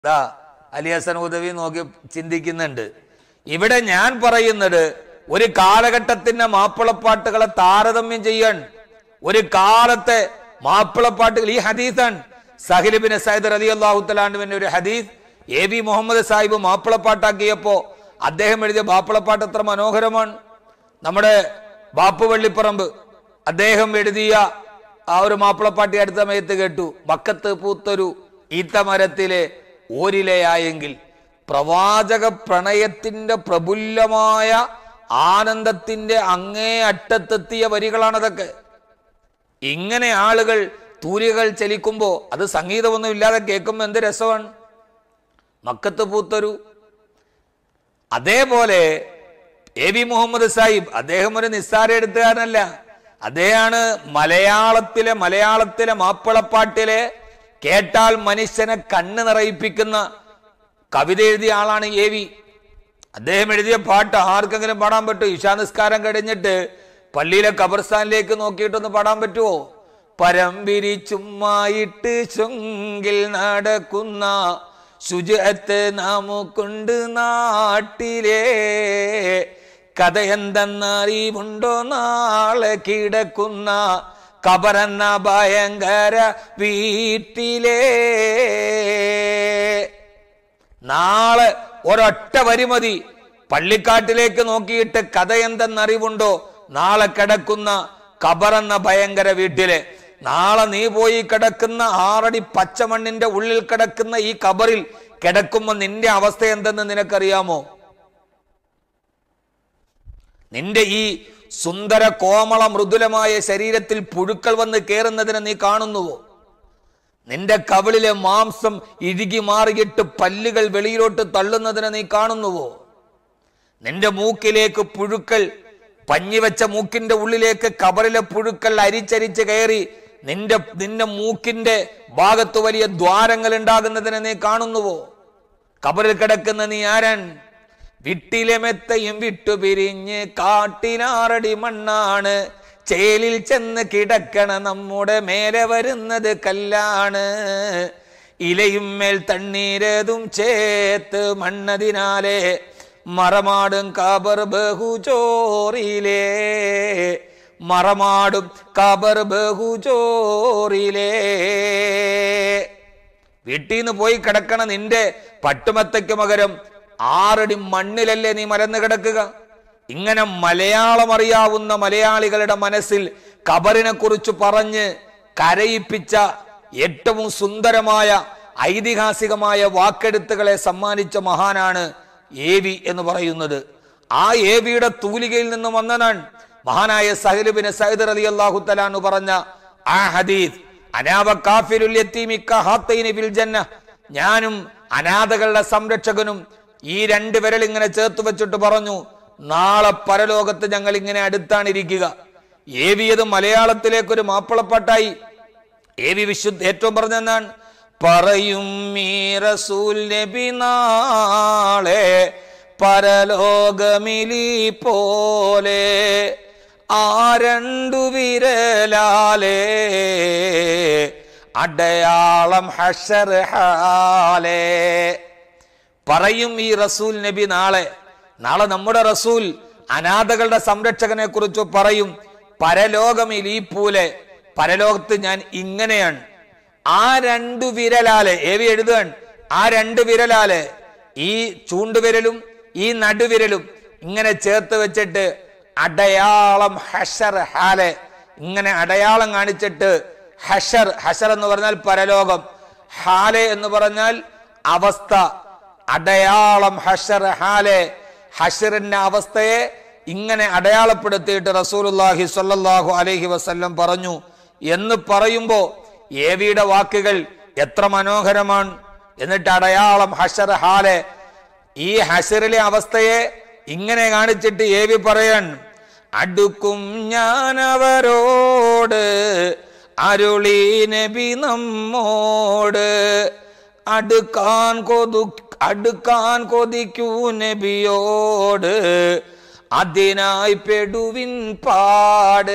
ദാ അലി ഹസൻ ഉദവി നോക്കി ചിന്തിക്കുന്നുണ്ട് ഇവിടെ ഞാൻ പറയുന്നത് ഒരു കാലഘട്ടത്തിന്റെ മാപ്പിളപ്പാട്ടുകളെ താരതമ്യം ചെയ്യാൻ ഒരു കാലത്തെ മാപ്പിളപ്പാട്ടുകൾ ഈ ഹദീസാണ് സഹിലിബിൻ സൈദർ അലി അള്ളാഹുത്തലാണ്ടുവിന്റെ ഒരു ഹദീസ് എ ബി മുഹമ്മദ് സാഹിബ് മാപ്പിളപ്പാട്ടാക്കിയപ്പോ അദ്ദേഹം എഴുതിയ മാപ്പിളപ്പാട്ട് എത്ര മനോഹരമാണ് നമ്മുടെ ബാപ്പു വള്ളിപ്പറമ്പ് അദ്ദേഹം എഴുതിയ ആ ഒരു മാപ്പിളപ്പാട്ടി അടുത്ത സമയത്ത് കേട്ടു ബക്കത്ത് പൂത്തൊരു ഈത്തമരത്തിലെ ഓരിലയായെങ്കിൽ പ്രവാചക പ്രണയത്തിന്റെ പ്രഫുല്ലമായ ആനന്ദത്തിന്റെ അങ്ങേ അറ്റത്തെത്തിയ വരികളാണതൊക്കെ ഇങ്ങനെ ആളുകൾ തൂലികൾ ചലിക്കുമ്പോ അത് സംഗീതമൊന്നും ഇല്ലാതെ കേൾക്കുമ്പോൾ എന്ത് രസമാണ് മക്കത്ത് പൂത്തൊരു അതേപോലെ എ വി മുഹമ്മദ് സാഹിബ് അദ്ദേഹം ഒരു നിസ്സാര എഴുത്തുകാരനല്ല അദ്ദേഹമാണ് മലയാളത്തിലെ മലയാളത്തിലെ മാപ്പിളപ്പാട്ടിലെ കേട്ടാൽ മനുഷ്യനെ കണ്ണ് നിറയിപ്പിക്കുന്ന കവിത എഴുതിയ ആളാണ് എ വി അദ്ദേഹം എഴുതിയ പാട്ട് ആർക്കെങ്കിലും പാടാൻ പറ്റുമോ ഇശാ നിസ്കാരം കഴിഞ്ഞിട്ട് പള്ളിയിലെ ഖബർസ്ഥാനിലേക്ക് നോക്കിയിട്ടൊന്ന് പാടാൻ പറ്റുമോ പരമ്പിരി ചുമ്മായിട്ട് ചുങ്കിൽ നടക്കുന്ന ശുചിത്വ നമുക്കുണ്ട് നാട്ടിലെ കഥ എന്തെന്നറിവുണ്ടോ നാളെ കിടക്കുന്ന കബറെന്ന ഭയങ്കര വീട്ടിലേ നാളെ ഒരൊറ്റ വരി മതി പള്ളിക്കാട്ടിലേക്ക് നോക്കിയിട്ട് കഥ എന്തെന്നറിവുണ്ടോ നാളെ കിടക്കുന്ന കബറെന്ന ഭയങ്കര വീട്ടിലെ നാളെ നീ പോയി കിടക്കുന്ന ആറടി പച്ചമണ്ണിന്റെ ഉള്ളിൽ കിടക്കുന്ന ഈ കബറിൽ കിടക്കുമ്പോ നിന്റെ അവസ്ഥ എന്തെന്ന് നിനക്കറിയാമോ നിന്റെ ഈ സുന്ദര കോമള മൃദുലമായ ശരീരത്തിൽ പുഴുക്കൾ വന്ന് കയറുന്നതിനെ നീ കാണുന്നുവോ നിന്റെ കവിളിലെ മാംസം ഇഴുകി മാറിയിട്ട് പല്ലുകൾ വെളിയിലോട്ട് തള്ളുന്നതിനെ നീ കാണുന്നുവോ നിന്റെ മൂക്കിലേക്ക് പുഴുക്കൾ പഞ്ഞിവെച്ച മൂക്കിന്റെ ഉള്ളിലേക്ക് കബറിലെ പുഴുക്കൾ അരിച്ചരിച്ച് കയറി നിന്റെ നിന്റെ മൂക്കിന്റെ ഭാഗത്ത് വലിയ ദ്വാരങ്ങൾ ഉണ്ടാകുന്നതിനെ നീ കാണുന്നുവോ കബറിൽ കിടക്കുന്ന നീ ആരൻ വിട്ടിലെ മെത്തയും വിട്ടുപിരിഞ്ഞ് കാട്ടിനാറടി മണ്ണാണ് ചേലിൽ ചെന്ന് കിടക്കണ നമ്മുടെ മേലെ വരുന്നത് കല്ലാണ് ഇലയും മേൽ തണ്ണീരതും ചേത്ത് മണ്ണതിനാലെ മറമാടും കബർ ബഹുചോറിലേ മറമാടും കബർ ബഹുചോറിലേ വീട്ടിൽ നിന്ന് പോയി കിടക്കണ നിന്റെ പട്ടുമത്തയ്ക്ക് പകരം ആറടി മണ്ണിലല്ലേ നീ മലന്ന് കിടക്കുക ഇങ്ങനെ മലയാളം അറിയാവുന്ന മലയാളികളുടെ മനസ്സിൽ കബറിനെ കുറിച്ച് പറഞ്ഞ് കരയിപ്പിച്ച ഏറ്റവും സുന്ദരമായ ഐതിഹാസികമായ വാക്കെഴുത്തുകളെ സമ്മാനിച്ച മഹാനാണ് ഏവി എന്ന് പറയുന്നത് ആ ഏവിയുടെ തൂലികയിൽ നിന്ന് വന്നതാണ് മഹാനായ സഹലുബിന് സൈദർ അലി അള്ളാഹു തലാന്ന് പറഞ്ഞ ആ ഹദീസ് അനാവ കാഫിലുൽ യത്തീമി കഹാത്തൈനി ഫിൽ ജന്ന ഞാനും അനാഥകളുടെ സംരക്ഷകനും ഈ രണ്ട് വിരൽ ഇങ്ങനെ ചേർത്ത് വെച്ചിട്ട് പറഞ്ഞു നാളെ പരലോകത്ത് ഞങ്ങൾ ഇങ്ങനെ അടുത്താണ് ഇരിക്കുക ഏവിയത് മലയാളത്തിലേക്ക് ഒരു മാപ്പിളപ്പാട്ടായി ഏവി വിശുദ്ധ ഏറ്റവും പറഞ്ഞെന്നാണ് പറയും മീ റസൂൽ നബി നാളെ പരലോകമിലി പോലെ ആ രണ്ടു വിരലാലേ അടയാളം ഹഷർ ഹാലേ പറയും ഈ റസൂൽ നബി നാളെ നാളെ നമ്മുടെ റസൂൽ അനാഥകളുടെ സംരക്ഷകനെ കുറിച്ച് പറയും പരലോകമിൽ ഈ പൂലെ പരലോകത്ത് ഞാൻ ഇങ്ങനെയാണ് ആ രണ്ടു വിരലാലെ ഏവി എഴുതാൻ ആ രണ്ട് വിരലാലെ ഈ ചൂണ്ടുവിരലും ഈ നടുവിരലും ഇങ്ങനെ ചേർത്ത് വെച്ചിട്ട് അടയാളം ഹഷർ ഹാലെ ഇങ്ങനെ അടയാളം കാണിച്ചിട്ട് ഹഷർ ഹഷർ എന്ന് പറഞ്ഞാൽ പരലോകം ഹാലെ എന്ന് പറഞ്ഞാൽ അവസ്ഥ അടയാളം ഹഷർ ഹാലെ ഹഷറിന്റെ അവസ്ഥയെ ഇങ്ങനെ അടയാളപ്പെടുത്തിയിട്ട് റസൂലുല്ലാഹി സ്വല്ലല്ലാഹു അലൈഹി വസല്ലം പറഞ്ഞു എന്ന് പറയുമ്പോ ഏവിയുടെ വാക്കുകൾ എത്ര മനോഹരമാണ് എന്നിട്ട് അടയാളം ഹഷർ ഹാലെ ഈ ഹഷറിലെ അവസ്ഥയെ ഇങ്ങനെ കാണിച്ചിട്ട് ഏവി പറയാൻ അടുക്കും ഞാൻ അവരോട് അരുളി നബി നമ്മോട് അടുക്കാൻ കൊതു അടുക്കാൻ കൊതിക്കൂ നബിയോട് അതിനായി പെടുവിൻ പാട്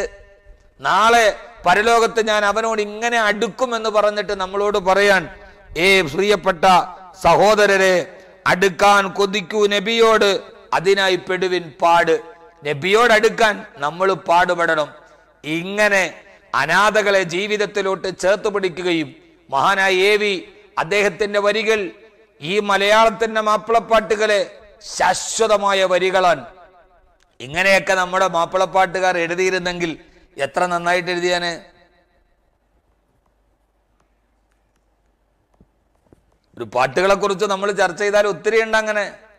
നാളെ പരലോകത്ത് ഞാൻ അവനോട് ഇങ്ങനെ അടുക്കുമെന്ന് പറഞ്ഞിട്ട് നമ്മളോട് പറയാൻ ഏ പ്രിയപ്പെട്ട സഹോദരരെ അടുക്കാൻ കൊതിക്കൂ നബിയോട് അതിനായി പെടുവിൻ പാട് നബിയോട് അടുക്കാൻ നമ്മൾ പാടുപെടണം ഇങ്ങനെ അനാഥകളെ ജീവിതത്തിലോട്ട് ചേർത്ത് പിടിക്കുകയും മഹാനായ ഏവി അദ്ദേഹത്തിന്റെ വരികൾ ഈ മലയാളത്തിന്റെ മാപ്പിളപ്പാട്ടുകളെ ശാശ്വതമായ വരികളാണ് ഇങ്ങനെയൊക്കെ നമ്മുടെ മാപ്പിളപ്പാട്ടുകാർ എഴുതിയിരുന്നെങ്കിൽ എത്ര നന്നായിട്ട് എഴുതിയാന് ഒരു പാട്ടുകളെ കുറിച്ച് നമ്മൾ ചർച്ച ചെയ്താൽ ഒത്തിരി ഉണ്ട് അങ്ങനെ